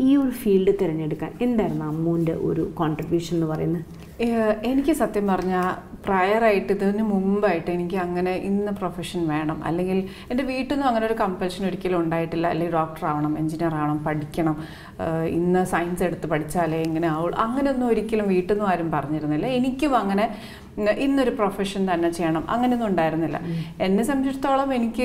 ഈ ഒരു ഫീൽഡ് തിരഞ്ഞെടുക്കാൻ എന്തായിരുന്നു അമ്മുവിൻ്റെ ഒരു കോൺട്രിബ്യൂഷൻ എന്ന് പറയുന്നത് ഏഹ് എനിക്ക് സത്യം പറഞ്ഞാൽ പ്രയറായിട്ട് ഇതിന് മുമ്പായിട്ട് എനിക്ക് അങ്ങനെ ഇന്ന പ്രൊഫഷൻ വേണം അല്ലെങ്കിൽ എൻ്റെ വീട്ടിൽ നിന്നും അങ്ങനെ ഒരു കമ്പൽഷൻ ഒരിക്കലും ഉണ്ടായിട്ടില്ല അല്ലെങ്കിൽ ഡോക്ടർ ആവണം എഞ്ചിനീയർ ആവണം പഠിക്കണം ഏഹ് ഇന്ന് സയൻസ് എടുത്ത് പഠിച്ചാലേ ഇങ്ങനെ ആവുള്ളൂ അങ്ങനെയൊന്നും ഒരിക്കലും വീട്ടിൽ നിന്നും ആരും പറഞ്ഞിരുന്നില്ല എനിക്കും അങ്ങനെ ഉം, ഇന്നൊരു പ്രൊഫഷൻ തന്നെ ചെയ്യണം അങ്ങനെയൊന്നും ഉണ്ടായിരുന്നില്ല എന്നെ സംബന്ധിച്ചിടത്തോളം എനിക്ക്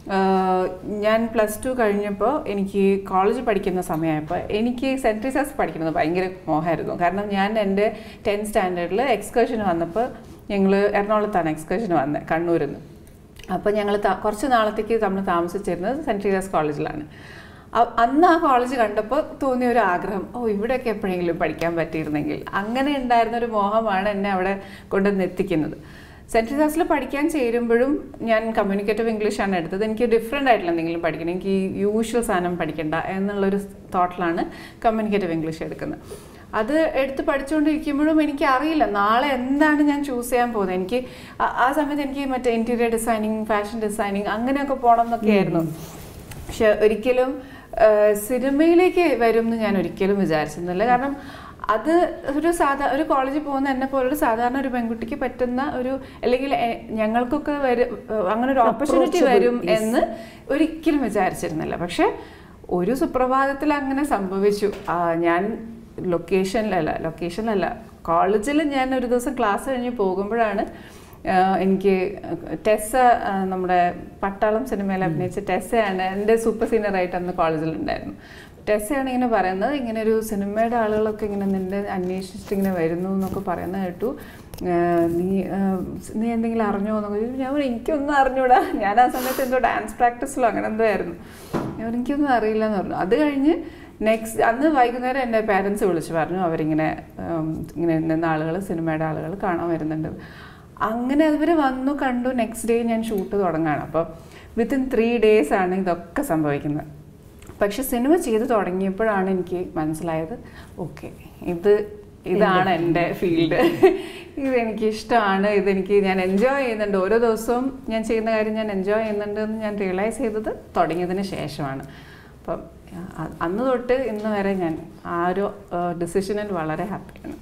ആഹ് ഞാൻ പ്ലസ് ടു കഴിഞ്ഞപ്പോൾ എനിക്ക് കോളേജ് പഠിക്കുന്ന സമയമായപ്പോൾ എനിക്ക് സെൻറ്റ് ട്രീസാസ് പഠിക്കുന്നത് ഭയങ്കര മോഹമായിരുന്നു കാരണം ഞാൻ എൻ്റെ ടെൻത്ത് സ്റ്റാൻഡേർഡിൽ എക്സ്കർഷന് വന്നപ്പോൾ ഞങ്ങൾ എറണാകുളത്താണ് എക്സ്കർഷന് വന്നത് കണ്ണൂരിൽ നിന്ന് അപ്പോൾ ഞങ്ങൾ കുറച്ച് നാളത്തേക്ക് നമ്മൾ താമസിച്ചിരുന്നത് സെൻറ്റ് ട്രീസാസ് കോളേജിലാണ് അ- അന്ന് ആ കോളേജ് കണ്ടപ്പോൾ തോന്നിയ ഒരു ആഗ്രഹം ഓ ഇവിടെയൊക്കെ എപ്പോഴെങ്കിലും പഠിക്കാൻ പറ്റിയിരുന്നെങ്കിൽ അങ്ങനെ ഉണ്ടായിരുന്ന ഒരു മോഹമാണ് എന്നെ അവിടെ കൊണ്ടുവന്ന് എത്തിക്കുന്നത് സെൻറ്റ് ജോസഫിൽ പഠിക്കാൻ ചേരുമ്പോഴും ഞാൻ കമ്മ്യൂണിക്കേറ്റീവ് ഇംഗ്ലീഷാണ് എടുത്തത് എനിക്ക് ഡിഫറെൻ്റ് ആയിട്ടുള്ള എന്തെങ്കിലും പഠിക്കണം എനിക്ക് ഈ യൂഷ്വൽ സാധനം പഠിക്കണ്ട എന്നുള്ളൊരു തോട്ടിലാണ് കമ്മ്യൂണിക്കേറ്റീവ് ഇംഗ്ലീഷ് എടുക്കുന്നത് അത് എടുത്ത് പഠിച്ചുകൊണ്ടിരിക്കുമ്പോഴും എനിക്ക് അറിയില്ല നാളെ എന്താണ് ഞാൻ ചൂസ് ചെയ്യാൻ പോകുന്നത് എനിക്ക് ആ- ആ സമയത്ത് എനിക്ക് മറ്റേ ഇൻറ്റീരിയർ ഡിസൈനിങ് ഫാഷൻ ഡിസൈനിങ് അങ്ങനെയൊക്കെ പോകണം എന്നൊക്കെ ആയിരുന്നു പക്ഷെ ഒരിക്കലും ആ, സിനിമയിലേക്ക് വരും എന്ന് ഞാൻ ഒരിക്കലും വിചാരിച്ചിരുന്നില്ല കാരണം അത് ഒരു സാധാ ഒരു കോളേജിൽ പോകുന്ന എന്നെ പോലൊരു സാധാരണ ഒരു പെൺകുട്ടിക്ക് പറ്റുന്ന ഒരു അല്ലെങ്കിൽ എ- ഞങ്ങൾക്കൊക്കെ വരും അങ്ങനെ ഒരു ഓപ്പർച്യൂണിറ്റി വരും എന്ന് ഒരിക്കലും വിചാരിച്ചിരുന്നില്ല പക്ഷെ ഒരു സുപ്രഭാതത്തിൽ അങ്ങനെ സംഭവിച്ചു ആ, ഞാൻ ലൊക്കേഷനിലല്ല ലൊക്കേഷനിലല്ല കോളേജിൽ ഞാൻ ഒരു ദിവസം ക്ലാസ് കഴിഞ്ഞ് പോകുമ്പോഴാണ് ആഹ് എനിക്ക് ടെസ്സ ആഹ് നമ്മുടെ പട്ടാളം സിനിമയിൽ അഭിനയിച്ച ടെസ്സയാണ് എൻ്റെ സൂപ്പർ സീനിയറായിട്ട് അന്ന് കോളേജിലുണ്ടായിരുന്നു ടെസ്സയാണ് ഇങ്ങനെ പറയുന്നത് ഇങ്ങനെ ഒരു സിനിമയുടെ ആളുകളൊക്കെ ഇങ്ങനെ നിന്നെ അന്വേഷിച്ചിട്ട് ഇങ്ങനെ വരുന്നു എന്നൊക്കെ പറയുന്നത് കേട്ടു ആഹ് നീ ആഹ് നീ എന്തെങ്കിലും അറിഞ്ഞോ എന്നൊക്കെ ചോദിച്ചു ഞാൻ പറഞ്ഞു, എനിക്കൊന്നും അറിഞ്ഞൂടാ ഞാൻ ആ സമയത്ത് എന്തോ ഡാൻസ് പ്രാക്ടീസിലോ അങ്ങനെ എന്തോ ആയിരുന്നു ഞാൻ പറഞ്ഞു, എനിക്കൊന്നും അറിയില്ല എന്ന് പറഞ്ഞു അത് കഴിഞ്ഞ് നെക്സ്റ്റ് അന്ന് വൈകുന്നേരം എൻ്റെ പേരൻസ് വിളിച്ച് പറഞ്ഞു അവരിങ്ങനെ ഉം, ഇങ്ങനെ നിന്ന ആളുകൾ സിനിമയുടെ ആളുകൾ കാണാൻ വരുന്നുണ്ട് അങ്ങനെ അവർ വന്നു കണ്ടു നെക്സ്റ്റ് ഡേ ഞാൻ ഷൂട്ട് തുടങ്ങുകയാണ് അപ്പോൾ വിത്തിൻ ത്രീ ഡേയ്സ് ആണ് ഇതൊക്കെ സംഭവിക്കുന്നത് പക്ഷെ സിനിമ ചെയ്ത് തുടങ്ങിയപ്പോഴാണ് എനിക്ക് മനസ്സിലായത് ഓക്കെ ഇത് ഇതാണ് എൻ്റെ ഫീൽഡ് ഇതെനിക്ക് ഇഷ്ടമാണ് ഇതെനിക്ക് ഞാൻ എൻജോയ് ചെയ്യുന്നുണ്ട് ഓരോ ദിവസവും ഞാൻ ചെയ്യുന്ന കാര്യം ഞാൻ എൻജോയ് ചെയ്യുന്നുണ്ട് എന്ന് ഞാൻ റിയലൈസ് ചെയ്തത് തുടങ്ങിയതിന് ശേഷമാണ് അപ്പം അ- അന്ന് തൊട്ട് ഇന്ന് വരെ ഞാൻ ആ ഒരു ഡിസിഷനിൽ വളരെ ഹാപ്പിയാണ്